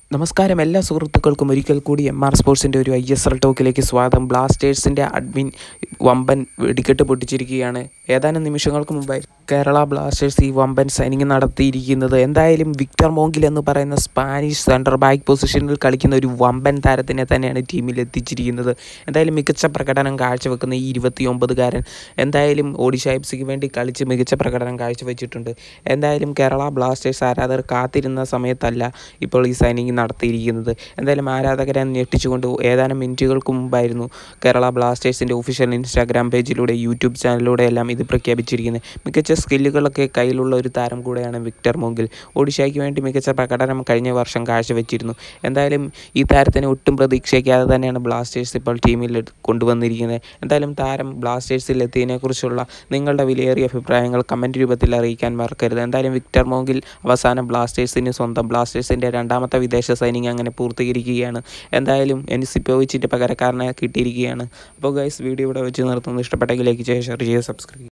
നമസ്കാരം എല്ലാ സുഹൃത്തുക്കൾക്കും ഒരിക്കൽ കൂടി എം ആർ സ്പോർട്സിൻ്റെ ഒരു ഐ എസ് എൽ ടോക്കിലേക്ക് സ്വാഗതം ബ്ലാസ്റ്റേഴ്സിൻ്റെ അഡ്മിൻ വമ്പൻ വെടിക്കെട്ട് പൊട്ടിച്ചിരിക്കുകയാണ് ഏതാനും നിമിഷങ്ങൾക്ക് മുമ്പായി കേരള ബ്ലാസ്റ്റേഴ്സ് ഈ വമ്പൻ സൈനിങ് നടത്തിയിരിക്കുന്നത് എന്തായാലും വിക്ടർ മോങ്കിൽ എന്ന് പറയുന്ന സ്പാനിഷ് സെൻറ്റർ ബാക്ക് പൊസിഷനിൽ കളിക്കുന്ന ഒരു വമ്പൻ താരത്തിനെ തന്നെയാണ് ടീമിൽ എത്തിച്ചിരിക്കുന്നത് എന്തായാലും മികച്ച പ്രകടനം കാഴ്ചവെക്കുന്ന ഈ ഇരുപത്തിയൊമ്പതുകാരൻ എന്തായാലും ഒഡീഷ എഫ് സിക്ക് വേണ്ടി കളിച്ച് മികച്ച പ്രകടനം കാഴ്ചവെച്ചിട്ടുണ്ട് എന്തായാലും കേരള ബ്ലാസ്റ്റേഴ്സ് ആരാധകർ കാത്തിരുന്ന സമയത്തല്ല ഇപ്പോൾ ഈ സൈനിങ് നടത്തിയിരിക്കുന്നത് എന്തായാലും ആരാധകരെ ഞെട്ടിച്ചുകൊണ്ട് ഏതാനും മിനിറ്റുകൾക്ക് മുമ്പായിരുന്നു കേരള ബ്ലാസ്റ്റേഴ്സിൻ്റെ ഒഫീഷ്യൽ ഇൻസ്റ്റാഗ്രാം പേജിലൂടെ യൂട്യൂബ് ചാനലിലൂടെ എല്ലാം ഇത് പ്രഖ്യാപിച്ചിരിക്കുന്നത് മികച്ച സ്കില്ലുകളൊക്കെ കയ്യിലുള്ള ഒരു താരം കൂടെയാണ് വിക്ടർ മോങ്കിൽ ഒഡീഷയ്ക്ക് വേണ്ടി മികച്ച പ്രകടനം കഴിഞ്ഞ വർഷം കാഴ്ചവെച്ചിരുന്നു എന്തായാലും ഈ താരത്തിനെ ഒട്ടും പ്രതീക്ഷിക്കാതെ തന്നെയാണ് ബ്ലാസ്റ്റേഴ്സ് ഇപ്പോൾ ടീമിൽ കൊണ്ടുവന്നിരിക്കുന്നത് എന്തായാലും താരം ബ്ലാസ്റ്റേഴ്സിൽ എത്തിയതിനെക്കുറിച്ചുള്ള നിങ്ങളുടെ വിലയേറിയ അഭിപ്രായങ്ങൾ കമൻറ്റ് രൂപത്തിൽ അറിയിക്കാൻ മറക്കരുത് എന്തായാലും വിക്ടർ മോങ്കിൽ അവസാനം ബ്ലാസ്റ്റേഴ്സിന് സ്വന്തം ബ്ലാസ്റ്റേഴ്സിൻ്റെ രണ്ടാമത്തെ വിദേശ സൈനിങ് അങ്ങനെ പൂർത്തീകരിക്കുകയാണ് എന്തായാലും എനിസിപ്പോവിച്ചിൻ്റെ പകരക്കാരനെ കിട്ടിയിരിക്കുകയാണ് അപ്പോൾ ഗൈസ് വീഡിയോ ഇവിടെ വെച്ച് നിർത്തുന്നു ഇഷ്ടപ്പെട്ടെങ്കിൽ ലൈക്ക് ചെയ്യുക ഷെയർ ചെയ്യുക സബ്സ്ക്രൈബ്